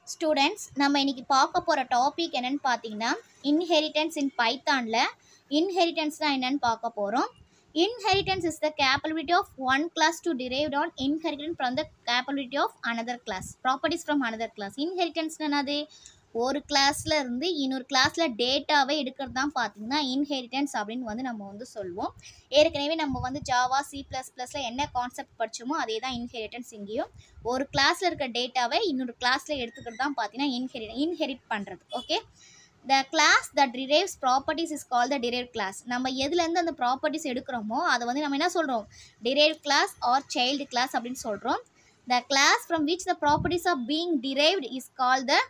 Students நம்ம இன்னைக்கு பார்க்க போகிற டாபிக் என்னன்னு பார்த்தீங்கன்னா இன்ஹெரிட்டன்ஸ் இன் பைத்தானில் இன்ஹெரிட்டன்ஸ் தான் என்னன்னு பார்க்க போகிறோம் inheritance is the capability of one class to derived an inheritance from the capability of another class properties from another class inheritance என்னது ஒரு கிளாஸில் இருந்து இன்னொரு கிளாஸில் டேட்டாவை எடுக்கிறது தான் பார்த்தீங்கன்னா இன்ஹெரிட்டன்ஸ் அப்படின்னு வந்து நம்ம வந்து சொல்லுவோம் ஏற்கனவே நம்ம வந்து ஜாவா சி ப்ளஸ் ப்ளஸில் என்ன கான்செப்ட் படிச்சோமோ அதே தான் இன்ஹெரிட்டன்ஸ் இங்கேயும் ஒரு கிளாஸில் இருக்க டேட்டாவை இன்னொரு கிளாஸில் எடுத்துக்கிறது தான் பார்த்தீங்கன்னா இன்ஹெரி இன்ஹெரிட் பண்ணுறது okay the class the derives properties is call the derive class நம்ம எதுலேருந்து அந்த ப்ராப்பர்ட்டிஸ் எடுக்கிறோமோ அதை வந்து நம்ம என்ன சொல்கிறோம் derive class or child class அப்படின்னு சொல்கிறோம் the class from which the properties of being derived is call the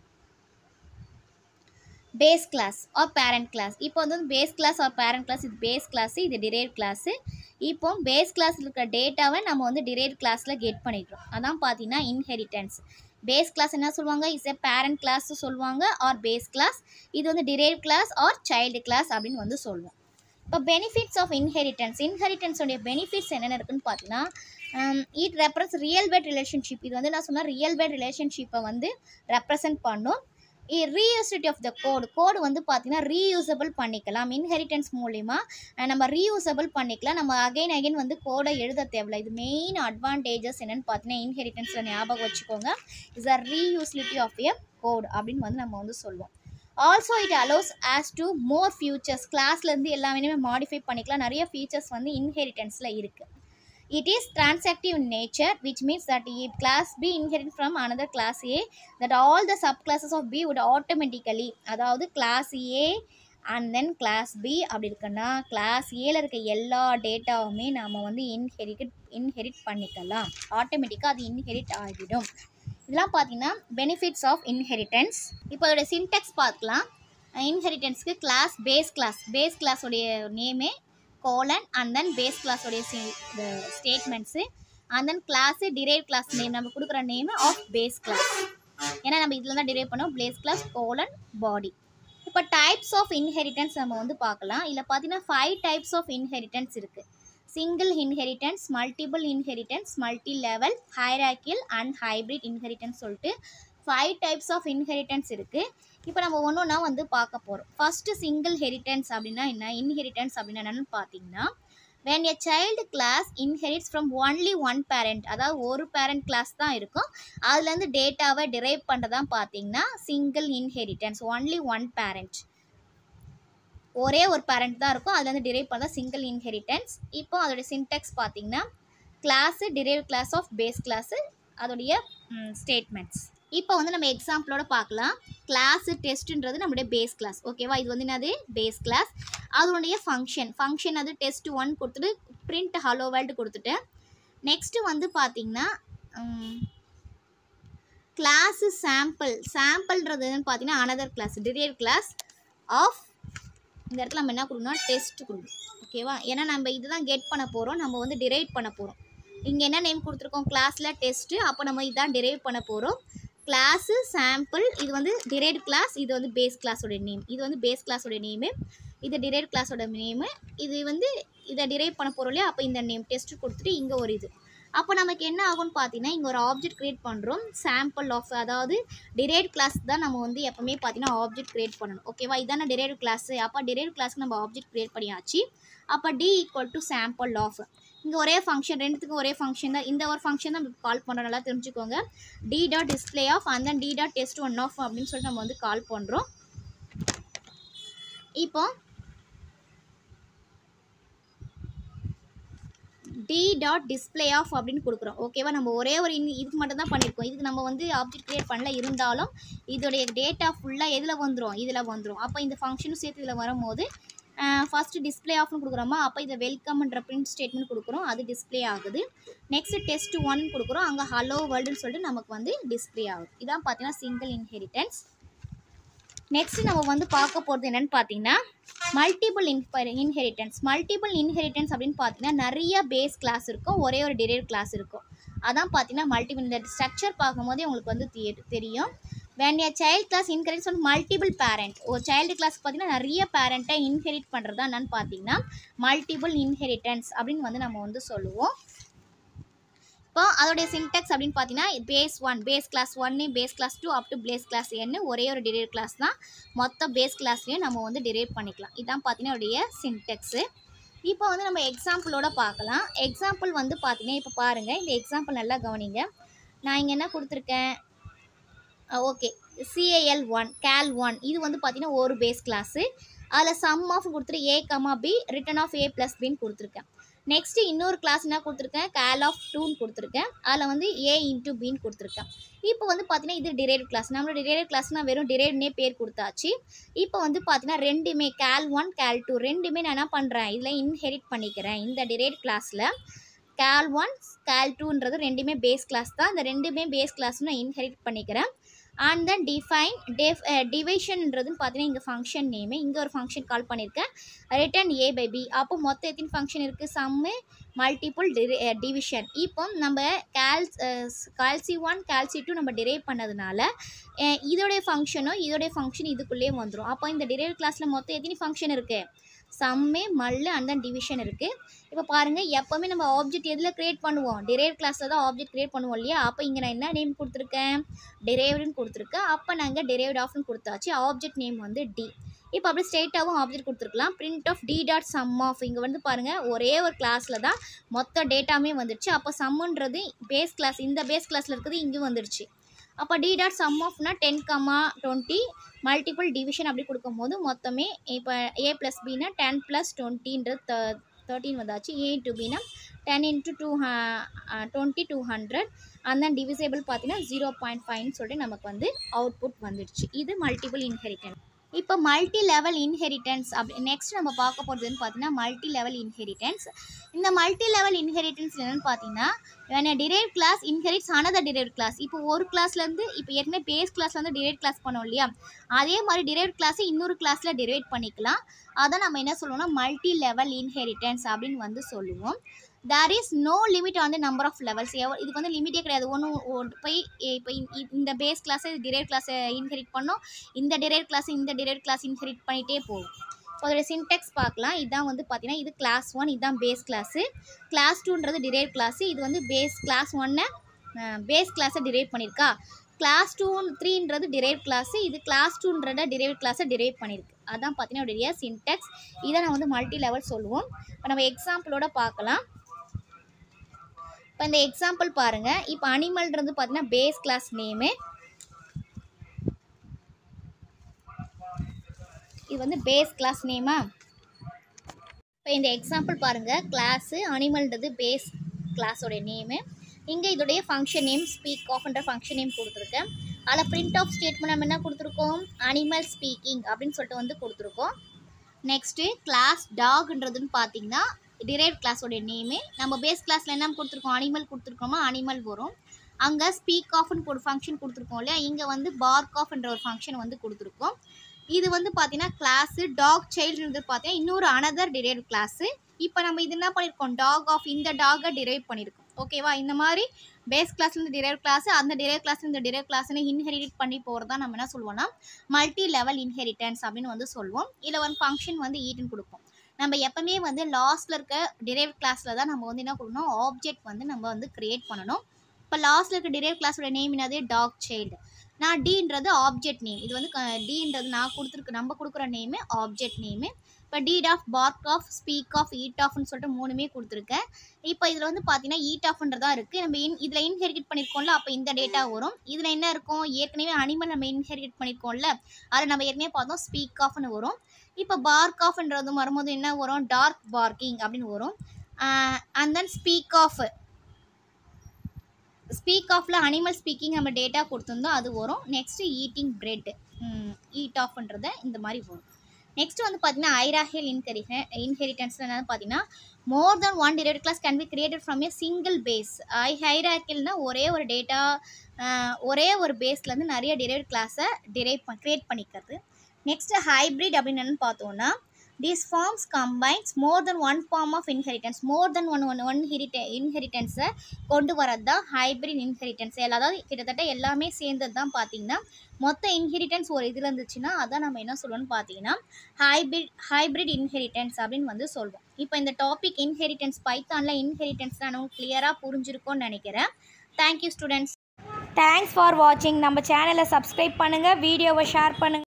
base class or parent class இப்போ வந்து base class or parent class இது பேஸ் கிளாஸு இது டிரைவ் கிளாஸு இப்போ base கிளாஸில் இருக்கிற டேட்டாவை நம்ம வந்து டிரைவ் கிளாஸில் கெட் பண்ணிக்கிறோம் அதான் பார்த்தீங்கன்னா இன்ஹெரிட்டன்ஸ் பேஸ் கிளாஸ் என்ன சொல்லுவாங்க இஸ் எ பேரண்ட் கிளாஸ் சொல்லுவாங்க ஆர் பேஸ் கிளாஸ் இது வந்து derive class or child class அப்படின்னு வந்து சொல்லுவோம் இப்போ பெனிஃபிட்ஸ் ஆஃப் இன்ஹெரிட்டன்ஸ் இன்ஹெரிட்டன்ஸோடைய பெனிஃபிட்ஸ் என்னென்ன இருக்குன்னு பார்த்தீங்கன்னா it represents real bad relationship இது வந்து நான் சொன்னால் ரியல் பேட் ரிலேஷன்ஷிப்பை வந்து ரெப்ரசன்ட் பண்ணும் ரீயூசிட்டி ஆஃப் த கோடு கோடு வந்து பார்த்தீங்கன்னா ரீயூசபிள் பண்ணிக்கலாம் இன்ஹெரிட்டன்ஸ் மூலிமா அஹ் நம்ம ரீயூசபிள் பண்ணிக்கலாம் நம்ம அகைன் அகைன் வந்து கோடை எழுத தேவையில்ல இது மெயின் அட்வான்டேஜஸ் என்னென்னு பார்த்தீங்கன்னா இன்ஹெரிட்டன்ஸில் ஞாபகம் வச்சுக்கோங்க is a reusability of a code அப்படின்னு வந்து நம்ம வந்து சொல்லுவோம் also it allows us to more futures கிளாஸ்லேருந்து எல்லாமே மாடிஃபை பண்ணிக்கலாம் நிறைய ஃபீச்சர்ஸ் வந்து இன்ஹெரிட்டன்ஸில் இருக்குது it is transactive in nature which means that if class b inherit from another class a that all the subclasses of b would automatically அதாவது class a and then class B அப்படி இருக்குன்னா class ஏல இருக்க எல்லா டேட்டாவுமே நாம் வந்து inherit inherit பண்ணிக்கலாம் ஆட்டோமேட்டிக்காக அது இன்ஹெரிட் ஆகிடும் இதெல்லாம் பார்த்தீங்கன்னா பெனிஃபிட்ஸ் ஆஃப் இன்ஹெரிட்டன்ஸ் இப்போ அதோட சின்டெக்ஸ் பார்க்கலாம் இன்ஹெரிட்டன்ஸ்க்கு கிளாஸ் பேஸ் கிளாஸ் பேஸ் கிளாஸோடைய நேமே கோலன் அண்ட் தென் பேஸ் கிளாஸோடைய statements and then class derive class name நம்ம கொடுக்குற நேம் ஆஃப் பேஸ் கிளாஸ் ஏன்னா நம்ம இதில் தான் டிரைவ் பண்ணோம் பேஸ் கிளாஸ் கோலன் பாடி இப்போ டைப்ஸ் ஆஃப் இன்ஹெரிட்டன்ஸ் நம்ம வந்து பார்க்கலாம் இதில் பார்த்தீங்கன்னா ஃபைவ் டைப்ஸ் ஆஃப் இன்ஹெரிட்டன்ஸ் இருக்குது single inheritance multiple inheritance multi level hierarchical and hybrid inheritance சொல்லிட்டு ஃபைவ் டைப்ஸ் ஆஃப் இன்ஹெரிட்டன்ஸ் இருக்குது இப்போ நம்ம ஒன்று ஒன்றா வந்து பார்க்க போகிறோம் ஃபஸ்ட்டு சிங்கிள் ஹெரிட்டன்ஸ் அப்படின்னா என்ன இன்ஹெரிட்டன்ஸ் அப்படின்னா என்னென்னு பார்த்தீங்கன்னா when a child class inherits from only one parent அதாவது ஒரு பேரண்ட் கிளாஸ் தான் இருக்கும் அதுலேருந்து டேட்டாவை டிரைவ் பண்ணுறதான் பார்த்தீங்கன்னா single inheritance only one parent ஒரே ஒரு பேரண்ட் தான் இருக்கும் அதுலேருந்து டிரைவ் பண்ண சிங்கிள் இன்ஹெரிட்டன்ஸ் இப்போ அதோட சின்டெக்ஸ் பார்த்தீங்கன்னா class derive class of base class அதோடைய ஸ்டேட்மெண்ட்ஸ் இப்போ வந்து நம்ம எக்ஸாம்பிளோட பார்க்கலாம் கிளாஸு டெஸ்ட்டுன்றது நம்மளுடைய பேஸ் கிளாஸ் ஓகேவா இது வந்து என்னது பேஸ் கிளாஸ் அதனுடைய ஃபங்க்ஷன் ஃபங்க்ஷன் அது டெஸ்ட் ஒன் கொடுத்துட்டு பிரிண்ட் ஹலோ வேர்ல்டு கொடுத்துட்டு நெக்ஸ்ட்டு வந்து பார்த்தீங்கன்னா கிளாஸு சாம்பிள் சாம்பிள்ன்றது என்னன்னு பார்த்தீங்கன்னா another class derive class of இந்த இடத்துல நம்ம என்ன கொடுக்கணும் டெஸ்ட் கொடுக்கணும் ஓகேவா ஏன்னா நம்ம இதுதான் கெட் பண்ண போகிறோம் நம்ம வந்து டிரைவ் பண்ண போகிறோம் இங்கே என்ன நேம் கொடுத்துருக்கோம் கிளாஸில் டெஸ்ட்டு அப்போ நம்ம இதான் டிரைவ் பண்ண போகிறோம் கிளாஸு சாம்பிள் இது வந்து டிரைவ் கிளாஸ் இது வந்து பேஸ் கிளாஸோட நேம் இது வந்து பேஸ் கிளாஸோட நேமு இது டிரைவ் கிளாஸோட நேமு இது வந்து இதை டிரைவ் பண்ண போகிறோம் இல்லையா அப்போ இந்த நேம் டெஸ்ட்டு கொடுத்துட்டு இங்கே ஒரு இது அப்போ நமக்கு என்ன ஆகும்னு பார்த்தீங்கன்னா இங்கே ஒரு ஆப்ஜெக்ட் க்ரியேட் பண்ணுறோம் சாம்பிள் ஆஃப் அதாவது டிரைவ் கிளாஸ் தான் நம்ம வந்து எப்போவுமே பார்த்தீங்கன்னா ஆப்ஜெக்ட் க்ரியேட் பண்ணணும் ஓகேவா இதான டிரைவ் கிளாஸ் அப்போ டிரைவ் கிளாஸ்க்கு நம்ம ஆப்ஜெக்ட் க்ரியேட் பண்ணியாச்சு அப்போ T equal to sample of இங்கே ஒரே ஃபங்க்ஷன் ரெண்டுத்துக்கும் ஒரே ஃபங்க்ஷன் தான் இந்த ஒரு ஃபங்க்ஷன் தான் நம்ம கால் பண்ணுறோம் நல்லா தெரிஞ்சுக்கோங்க T dot display of and then T dot test one of அப்படின்னு சொல்லிட்டு நம்ம வந்து கால் பண்ணுறோம் இப்போ டி டாட் டிஸ்பிளே ஆஃப் அப்படின்னு கொடுக்குறோம் ஓகேவா நம்ம ஒரே ஒரு இன் இதுக்கு மட்டும் தான் பண்ணியிருக்கோம் இதுக்கு நம்ம வந்து ஆப்ஜெக்ட் க்ரியேட் பண்ணல இருந்தாலும் இதோடைய டேட்டா ஃபுல்லாக எதில் வந்துடும் இதில் வந்துடும் அப்போ இந்த ஃபங்க்ஷனும் சேர்த்து இதில் வரும்போது ஃபஸ்ட்டு டிஸ்பிளே ஆஃப்னு கொடுக்குறோமா அப்போ இதை வெல்கம்ன்ற பிரிண்ட் ஸ்டேட்மெண்ட் கொடுக்குறோம் அது டிஸ்பிளே ஆகுது நெக்ஸ்ட் டெஸ்ட் ஒன் கொடுக்குறோம் அங்கே ஹலோ வேர்ல்டுன்னு சொல்லிட்டு நமக்கு வந்து டிஸ்பிளே ஆகுது இதான் பார்த்தீங்கன்னா சிங்கிள் இன்ஹெரிட்டன்ஸ் நெக்ஸ்ட் நம்ம வந்து பார்க்க போகிறது என்னென்னு பார்த்தீங்கன்னா multiple infer inheritance multiple inheritance அப்படின்னு பார்த்தீங்கன்னா நிறைய பேஸ் கிளாஸ் இருக்கும் ஒரே ஒரு டிரைவ் கிளாஸ் இருக்கும் அதான் பார்த்தீங்கன்னா மல்டிபிள் இந்த ஸ்ட்ரக்சர் பார்க்கும்போதே உங்களுக்கு வந்து தெ- தெரியும் when a child class inherits from multiple parent ஒரு சைல்டு கிளாஸ் பார்த்தீங்கன்னா நிறைய பேரண்ட்டை இன்ஹெரிட் பண்ணுறது தான் என்னன்னு பார்த்தீங்கன்னா மல்டிபிள் இன்ஹெரிட்டன்ஸ் அப்படின்னு வந்து நம்ம வந்து சொல்லுவோம் இப்போ அதோடைய சின்டெக்ஸ் அப்படின்னு பார்த்தீங்கன்னா பேஸ் ஒன் பேஸ் கிளாஸ் ஒன்று base class two up to base class என்ன ஒரே ஒரு டிரைவ் கிளாஸ் தான் மொத்த பேஸ் கிளாஸ்லேயும் நம்ம வந்து டிரைவ் பண்ணிக்கலாம் இதான் பார்த்தீங்கன்னா அதோடைய சின்டெக்ஸு இப்போ வந்து நம்ம எக்ஸாம்பிளோட பார்க்கலாம் எக்ஸாம்பிள் வந்து பார்த்தீங்கன்னா இப்போ பாருங்கள் இந்த எக்ஸாம்பிள் நல்லா கவனிங்க நான் இங்கே என்ன கொடுத்துருக்கேன் okay CAL one cal one இது வந்து பார்த்தீங்கன்னா ஒரு பேஸ் கிளாஸு அதில் சம் ஆஃப் கொடுத்துட்டு A comma B return of A plus பின்னு கொடுத்துருக்கேன் நெக்ஸ்ட்டு இன்னொரு கிளாஸ் என்ன கொடுத்துருக்கேன் கேல் ஆஃப் டூன்னு கொடுத்துருக்கேன் அதில் வந்து ஏ இன்ட்டு பின்னு கொடுத்துருக்கேன் இப்போ வந்து பார்த்தீங்கன்னா இது டிரைவ் கிளாஸ் நம்மளோட டிரைவ் கிளாஸ்னால் வெறும் டிரைவ்னே பேர் கொடுத்தாச்சு இப்போ வந்து பார்த்தீங்கன்னா ரெண்டுமே கேல் ஒன் கேல் டூ ரெண்டுமே நான் என்ன பண்ணுறேன் இதில் இன்ஹெரிட் பண்ணிக்கிறேன் இந்த டிரைவ் கிளாஸில் கேல் ஒன் கேல் டூன்றது ரெண்டுமே பேஸ் கிளாஸ் தான் இந்த ரெண்டுமே பேஸ் கிளாஸ் நான் இன்ஹெரிட் பண்ணிக்கிறேன் அண்ட் தென் டிஃபைன் டெஃப் டிவிஷன்ன்றதுன்னு பார்த்தீங்கன்னா இங்கே ஃபங்க்ஷன் நேமு இங்கே ஒரு ஃபங்க்ஷன் கால் பண்ணியிருக்கேன் ரிட்டன் ஏ பை பி அப்போ மொத்தம் எத்தனை ஃபங்க்ஷன் இருக்குது சம்மு மல்டிபிள் டிவிஷன் இப்போ நம்ம cals calc one calc two நம்ம டிரைவ் பண்ணதுனால அஹ் இதோடைய ஃபங்க்ஷனும் இதோடைய ஃபங்க்ஷன் இதுக்குள்ளேயே வந்துடும் அப்போ இந்த டிரைவ் கிளாஸில் மொத்தம் எத்தனை ஃபங்க்ஷன் இருக்குது சம்மே மல்லு அண்ட் தென் டிவிஷன் இருக்குது இப்போ பாருங்கள் எப்போவுமே நம்ம ஆப்ஜெக்ட் எதில் க்ரியேட் பண்ணுவோம் டிரைவ் கிளாஸில் தான் ஆப்ஜெக்ட் க்ரியேட் பண்ணுவோம் இல்லையா அப்போ இங்கே நான் என்ன நேம் கொடுத்துருக்கேன் டிரைவ்டுன்னு கொடுத்துருக்கேன் அப்போ நாங்கள் டிரைவ்ட் ஆஃப்னு கொடுத்தாச்சு ஆப்ஜெக்ட் நேம் வந்து டி இப்போ அப்படியே ஸ்ட்ரெயிட்டாகவும் ஆப்ஜெக்ட் கொடுத்துருக்கலாம் print of T dot sum of இங்கே வந்து பாருங்கள் ஒரே ஒரு கிளாஸில் தான் மொத்த டேட்டாமே வந்துடுச்சு அப்போ சம்முன்றது பேஸ் கிளாஸ் இந்த பேஸ் கிளாஸில் இருக்கிறது இங்கேயும் வந்துடுச்சு அப்போ டி டாட் சம் ஆஃப்னா ten comma twenty multiple division அப்படி கொடுக்கும்போது மொத்தமே இப்போ ஏ ப்ளஸ் பினா டென் ப்ளஸ் டுவெண்ட்டின்றது த தேர்ட்டின் வந்தாச்சு ஏ டு பினா ten into two twenty two hundred and then divisible பார்த்தீங்கன்னா ஜீரோ பாயிண்ட் ஃபைவ்னு சொல்லிட்டு நமக்கு வந்து அவுட்புட் வந்துடுச்சு இது மல்டிபிள் இன்ஹெரிட்டன்ஸ் இப்போ மல்டி லெவல் இன்ஹெரிட்டன்ஸ் அப்படி நெக்ஸ்ட் நம்ம பார்க்க போகிறது வந்து பார்த்தீங்கன்னா மல்டி லெவல் இன்ஹெரிட்டன்ஸ் இந்த மல்டி லெவல் இன்ஹெரிட்டன்ஸ் என்னென்னு பார்த்தீங்கன்னா when a derived class inherits another derived class இப்போ ஒரு கிளாஸ்லேருந்து இப்போ ஏற்கனவே பேஸ் கிளாஸ்லேருந்து derived கிளாஸ் பண்ணோம் இல்லையா அதே மாதிரி derived கிளாஸை இன்னொரு கிளாஸில் derived பண்ணிக்கலாம் அதான் நம்ம என்ன சொல்லுவோம்னா மல்டி லெவல் இன்ஹெரிட்டன்ஸ் அப்படின்னு வந்து சொல்லுவோம் there is no limit on the number of levels எவ்வளோ இதுக்கு வந்து லிமிட்டே கிடையாது ஒன்று போய் இப்போ இந்த பேஸ் கிளாஸை டிரைவ் கிளாஸை இன்ஹெரிட் பண்ணோம் இந்த டிரைவ் கிளாஸ் இந்த டிரைவ் கிளாஸ் இன்ஹெரிட் பண்ணிகிட்டே போகும் இப்போ அதோட சின்டெக்ஸ் பார்க்கலாம் இதான் வந்து பார்த்தீங்கன்னா இது கிளாஸ் ஒன் இதுதான் பேஸ் கிளாஸு கிளாஸ் டூன்றது டிரைவ் கிளாஸு இது வந்து பேஸ் கிளாஸ் ஒன்னை பேஸ் கிளாஸை டிரைவ் பண்ணியிருக்கா கிளாஸ் டூ த்ரீன்றது டிரைவ் கிளாஸு இது கிளாஸ் டூன்றத டிரைவ் கிளாஸை டிரைவ் பண்ணியிருக்கு அதான் பார்த்தீங்கன்னா உடைய சின்டெக்ஸ் இதை நான் வந்து மல்டி லெவல் சொல்லுவோம் இப்போ நம்ம எக்ஸாம்பிளோட பார்க்கலாம் இப்போ இந்த எக்ஸாம்பிள் பாருங்கள் இப்போ அனிமல்ன்றது பார்த்தீங்கன்னா பேஸ் கிளாஸ் நேமு இது வந்து பேஸ் கிளாஸ் நேமா இப்போ இந்த எக்ஸாம்பிள் பாருங்கள் கிளாஸு அனிமல்ன்றது பேஸ் கிளாஸோடைய நேமு இங்கே இதோடைய ஃபங்க்ஷன் நேம் ஸ்பீக் ஆஃப்ன்ற ஃபங்க்ஷன் நேம் கொடுத்துருக்கேன் அதில் பிரிண்ட் ஆஃப் ஸ்டேட்மெண்ட் நம்ம என்ன கொடுத்துருக்கோம் அனிமல் ஸ்பீக்கிங் அப்படின்னு சொல்லிட்டு வந்து கொடுத்துருக்கோம் நெக்ஸ்ட்டு கிளாஸ் டாக்ன்றதுன்னு பார்த்தீங்கன்னா டிரைவ் கிளாஸோடைய நேமு நம்ம பேஸ் கிளாஸில் என்ன கொடுத்துருக்கோம் அனிமல் கொடுத்துருக்கோமோ அனிமல் வரும் அங்கே ஸ்பீக் ஆஃப்னு ஒரு ஃபங்க்ஷன் கொடுத்துருக்கோம் இல்லையா இங்கே வந்து பார்க் ஆஃப்ன்ற ஒரு ஃபங்க்ஷன் வந்து கொடுத்துருக்கோம் இது வந்து பார்த்தீங்கன்னா கிளாஸு டாக் சைல்டுன்றது பார்த்தீங்கன்னா இன்னொரு அனதர் டிரைவ் கிளாஸு இப்போ நம்ம இது என்ன பண்ணியிருக்கோம் டாக் ஆஃப் இந்த டாகை டிரைவ் பண்ணியிருக்கோம் ஓகேவா இந்த மாதிரி பேஸ் கிளாஸ்லேருந்து டிரைவ் கிளாஸ் அந்த டிரைவ் கிளாஸ் இந்த டிரைவ் கிளாஸ்னு இன்ஹெரிட் பண்ணி போகிறதா நம்ம என்ன சொல்லுவோம்னா மல்டி லெவல் இன்ஹெரிட்டன்ஸ் அப்படின்னு வந்து சொல்லுவோம் இதில் ஒரு ஃபங்க்ஷன் வந்து ஈட்டுன்னு கொடுப்போம் நம்ம எப்பவுமே வந்து லாஸ்ட்டில் இருக்க டிரைவ் கிளாஸில் தான் நம்ம வந்து என்ன கொடுக்கணும் ஆப்ஜெக்ட் வந்து நம்ம வந்து க்ரியேட் பண்ணணும் இப்போ லாஸ்ட்டில் இருக்க டிரைவ் கிளாஸோட நேம் என்னது டாக் சைல்டு நான் டீன்றது ஆப்ஜெக்ட் நேம் இது வந்து டீன்றது நான் கொடுத்துருக்கு நம்ம கொடுக்குற நேமு ஆப்ஜெக்ட் நேமு இப்போ டீட் of bark of speak of eat ஆஃப்னு சொல்லிட்டு மூணுமே கொடுத்துருக்கேன் இப்போ இதில் வந்து பார்த்தீங்கன்னா ஈட் ஆஃப்ன்றதா இருக்குது நம்ம இன் இதில் இன்ஹெரிட் பண்ணியிருக்கோம்ல அப்போ இந்த டேட்டா வரும் இதில் என்ன இருக்கும் ஏற்கனவே அனிமல் நம்ம இன்ஹெரிட் பண்ணியிருக்கோம்ல அதில் நம்ம ஏற்கனவே பார்த்தோம் ஸ்பீக் ஆஃப்னு வரும் இப்போ பார்க் ஆஃப்ன்றது வரும்போது என்ன வரும் டார்க் பார்க்கிங் அப்படின்னு வரும் and then speak of speak ஆஃபில் அனிமல் ஸ்பீக்கிங் நம்ம டேட்டா கொடுத்துருந்தோம் அது வரும் நெக்ஸ்ட்டு ஈட்டிங் பிரெட் ஈட் ஆஃப்ன்றத இந்த மாதிரி வரும் நெக்ஸ்ட் வந்து பார்த்தீங்கன்னா ஐராஹியல் இன்ஹெரி இன்ஹெரிட்டன்ஸ் என்னன்னு பார்த்தீங்கன்னா more then one derive class can be created from a single base ஐ ஹைராக்கியல்னா ஒரே ஒரு டேட்டா ஒரே ஒரு பேஸ்லேருந்து நிறைய டிரைவ் கிளாஸை டிரைவ் பண் க்ரியேட் பண்ணிக்கிறது நெக்ஸ்ட்டு ஹைப்ரிட் அப்படின்னு என்னன்னு பார்த்தோன்னா These forms combines more than one form of inheritance. More than one one one இன்ஹெரிட்டன்ஸை கொண்டு வரது தான் ஹைப்ரிட் இன்ஹெரிட்டன்ஸ் அதாவது கிட்டத்தட்ட எல்லாமே சேர்ந்தது தான் பார்த்தீங்கன்னா மொத்த இன்ஹெரிட்டன்ஸ் ஒரு இதில் இருந்துச்சுன்னா அதான் நம்ம என்ன சொல்லுவோம்னு பார்த்தீங்கன்னா ஹைப்ரிட் ஹைப்ரிட் இன்ஹெரிட்டன்ஸ் அப்படின்னு வந்து சொல்வோம் இப்போ இந்த டாபிக் இன்ஹெரிட்டன்ஸ் பைத்தானில் இன்ஹெரிட்டன்ஸ் தான் நமக்கு கிளியராக புரிஞ்சிருக்கும்னு நினைக்கிறேன் தேங்க்யூ ஸ்டூடெண்ட்ஸ் தேங்க்ஸ் ஃபார் வாட்சிங் நம்ம சேனலை சப்ஸ்கிரைப் பண்ணுங்கள் வீடியோவை ஷேர் பண்ணுங்கள்